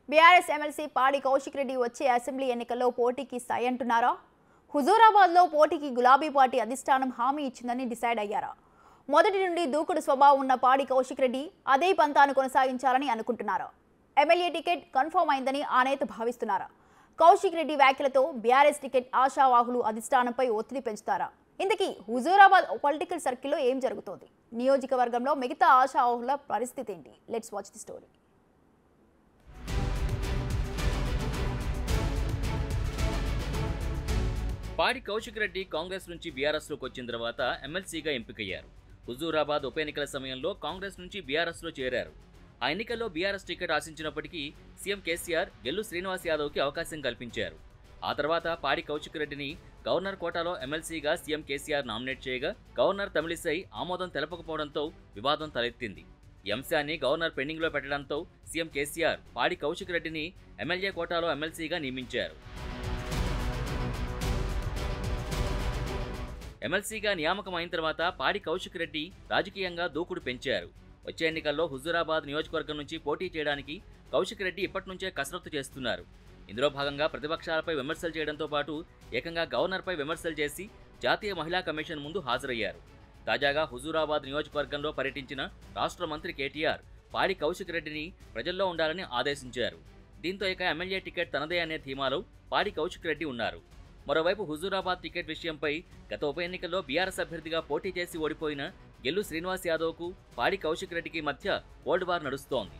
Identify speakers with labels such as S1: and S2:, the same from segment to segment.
S1: BRS MLC పాడి కౌశిక్ రెడ్డి వచ్చే assembly ఎన్నికల్లో పోటీకి సై అంటున్నారా హుజూరాబాద్లో పోటీకి గులాబీ పార్టీ అధిష్టానం హామీ ఇచ్చిందని డిసైడ్ అయ్యారా మొదటి నుండి దూకుడు స్వభావం ఉన్న పాడి కౌశిక్ రెడ్డి అదే పంతాను కొనసాగించాలని అనుకుంటున్నారా ఎమ్మెల్యే టికెట్ కన్ఫర్మ్ అయిందని ఆ నేత భావిస్తున్నారా కౌశిక్ రెడ్డి వ్యాఖ్యలతో బీఆర్ఎస్ టికెట్ ఆశావాహులు అధిష్టానంపై ఒత్తిడి పెంచుతారా ఇంతకీ హుజూరాబాద్ పొలిటికల్ సర్కిల్లో ఏం జరుగుతోంది నియోజకవర్గంలో మిగతా ఆశావాహుల పరిస్థితి ఏంటి లెట్స్ వాచ్ ది స్టోరీ
S2: పాడి కౌశిక్ రెడ్డి కాంగ్రెస్ నుంచి బీఆర్ఎస్లోకి వచ్చిన తర్వాత ఎమ్మెల్సీగా ఎంపికయ్యారు హుజూరాబాద్ ఉప ఎన్నికల సమయంలో కాంగ్రెస్ నుంచి బీఆర్ఎస్లో చేరారు ఆ ఎన్నికల్లో బీఆర్ఎస్ టికెట్ ఆశించినప్పటికీ సీఎం కేసీఆర్ గెల్లు శ్రీనివాస్ యాదవ్కి అవకాశం కల్పించారు ఆ తర్వాత పాడి కౌశిక్ రెడ్డిని గవర్నర్ కోటాలో ఎమ్మెల్సీగా సీఎం కేసీఆర్ నామినేట్ చేయగా గవర్నర్ తమిళిసై ఆమోదం తెలపకపోవడంతో వివాదం తలెత్తింది ఈ అంశాన్ని గవర్నర్ పెండింగ్లో పెట్టడంతో సీఎం కేసీఆర్ పాడి కౌశిక్ రెడ్డిని ఎమ్మెల్యే కోటాలో ఎమ్మెల్సీగా నియమించారు ఎమ్మెల్సీగా నియామకం అయిన తర్వాత పాడి కౌశిక్ రెడ్డి రాజకీయంగా దూకుడు పెంచారు వచ్చే ఎన్నికల్లో హుజూరాబాద్ నియోజకవర్గం నుంచి పోటీ చేయడానికి కౌశిక్ రెడ్డి ఇప్పటి నుంచే కసరత్తు చేస్తున్నారు ఇందులో భాగంగా ప్రతిపక్షాలపై విమర్శలు చేయడంతో పాటు ఏకంగా గవర్నర్పై విమర్శలు చేసి జాతీయ మహిళా కమిషన్ ముందు హాజరయ్యారు తాజాగా హుజూరాబాద్ నియోజకవర్గంలో పర్యటించిన రాష్ట్ర మంత్రి కేటీఆర్ పాడి కౌశిక్ రెడ్డిని ప్రజల్లో ఉండాలని ఆదేశించారు దీంతో ఇక ఎమ్మెల్యే టికెట్ తనదే అనే ధీమాలో పాడి కౌశిక్ రెడ్డి ఉన్నారు మరోవైపు హుజూరాబాద్ టికెట్ విషయంపై గత ఉప ఎన్నికల్లో బీఆర్ఎస్ అభ్యర్థిగా పోటీ చేసి ఓడిపోయిన గెల్లు శ్రీనివాస్ యాదవ్కు పాడి కౌశిక్ రెడ్డికి మధ్య కోల్డ్ వార్ నడుస్తోంది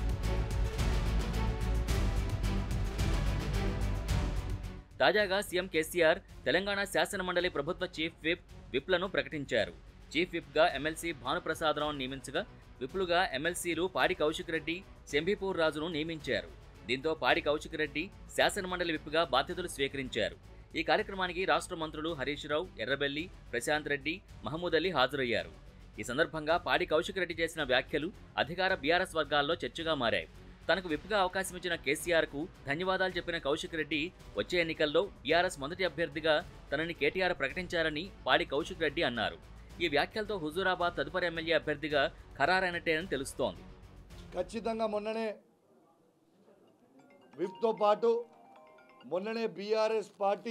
S2: తాజాగా సీఎం కేసీఆర్ తెలంగాణ శాసనమండలి ప్రభుత్వ చీఫ్ విప్ విప్లను ప్రకటించారు చీఫ్ విప్గా ఎమ్మెల్సీ భానుప్రసాదరావును నియమించగా విప్లుగా ఎమ్మెల్సీలు పాడి కౌశిక్ రెడ్డి శంభీపూర్ రాజును నియమించారు దీంతో పాడి కౌశిక్ రెడ్డి శాసనమండలి విప్గా బాధ్యతలు స్వీకరించారు ఈ కార్యక్రమానికి రాష్ట్ర మంత్రులు హరీష్ రావు ఎర్రబెల్లి ప్రశాంత్ రెడ్డి మహమూద్ అలీ హాజరయ్యారు ఈ సందర్భంగా పాడి కౌశిక్ రెడ్డి చేసిన వ్యాఖ్యలు అధికార బీఆర్ఎస్ వర్గాల్లో చర్చగా మారాయి తనకు విప్గా అవకాశం ఇచ్చిన కేసీఆర్కు ధన్యవాదాలు చెప్పిన కౌశిక్ రెడ్డి వచ్చే ఎన్నికల్లో బీఆర్ఎస్ మొదటి అభ్యర్థిగా తనని కేటీఆర్ ప్రకటించారని పాడి కౌశిక్ రెడ్డి అన్నారు ఈ వ్యాఖ్యలతో హుజూరాబాద్ తదుపరి ఎమ్మెల్యే అభ్యర్థిగా ఖరారైనట్టేనని తెలుస్తోంది
S3: ఖచ్చితంగా మొన్ననే విప్తో పాటు మొన్ననే బీఆర్ఎస్ పార్టీ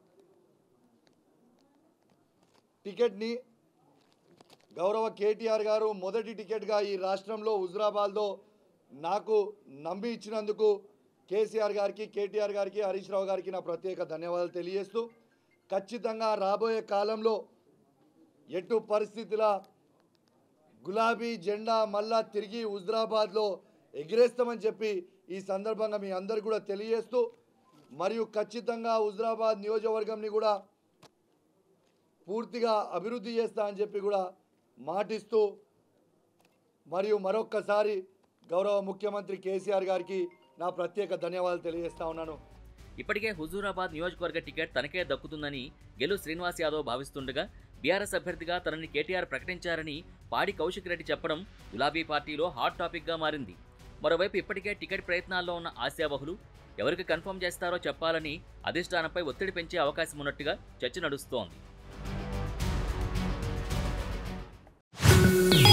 S3: టికెట్ని గౌరవ కేటీఆర్ గారు మొదటి టికెట్గా ఈ రాష్ట్రంలో హుజురాబాద్లో నాకు నమ్మి ఇచ్చినందుకు కేసీఆర్ గారికి కేటీఆర్ గారికి హరీష్ రావు గారికి నా ప్రత్యేక ధన్యవాదాలు తెలియజేస్తూ ఖచ్చితంగా రాబోయే కాలంలో ఎటు పరిస్థితుల గులాబీ జెండా మళ్ళా తిరిగి హుజరాబాద్లో ఎగిరేస్తామని చెప్పి ఈ సందర్భంగా మీ అందరు కూడా తెలియజేస్తూ మరియు ఖచ్చితంగా హుజరాబాద్ నియోజకవర్గంని కూడా పూర్తిగా అభివృద్ధి చేస్తా అని చెప్పి కూడా మాటిస్తూ మరియు మరొక్కసారి గౌరవ ముఖ్యమంత్రి కేసీఆర్ గారికి నా ప్రత్యేక ధన్యవాదాలు తెలియజేస్తా ఉన్నాను
S2: ఇప్పటికే హుజూరాబాద్ నియోజకవర్గ టికెట్ తనకే దక్కుతుందని గెలు శ్రీనివాస్ యాదవ్ భావిస్తుండగా బీఆర్ఎస్ అభ్యర్థిగా తనని కేటీఆర్ ప్రకటించారని పాడి కౌశిక్ రెడ్డి చెప్పడం గులాబీ పార్టీలో హాట్ టాపిక్గా మారింది మరోవైపు ఇప్పటికే టికెట్ ప్రయత్నాల్లో ఉన్న ఆశావహులు ఎవరికి కన్ఫర్మ్ చేస్తారో చెప్పాలని అధిష్టానంపై ఒత్తిడి పెంచే అవకాశం ఉన్నట్టుగా చర్చ నడుస్తోంది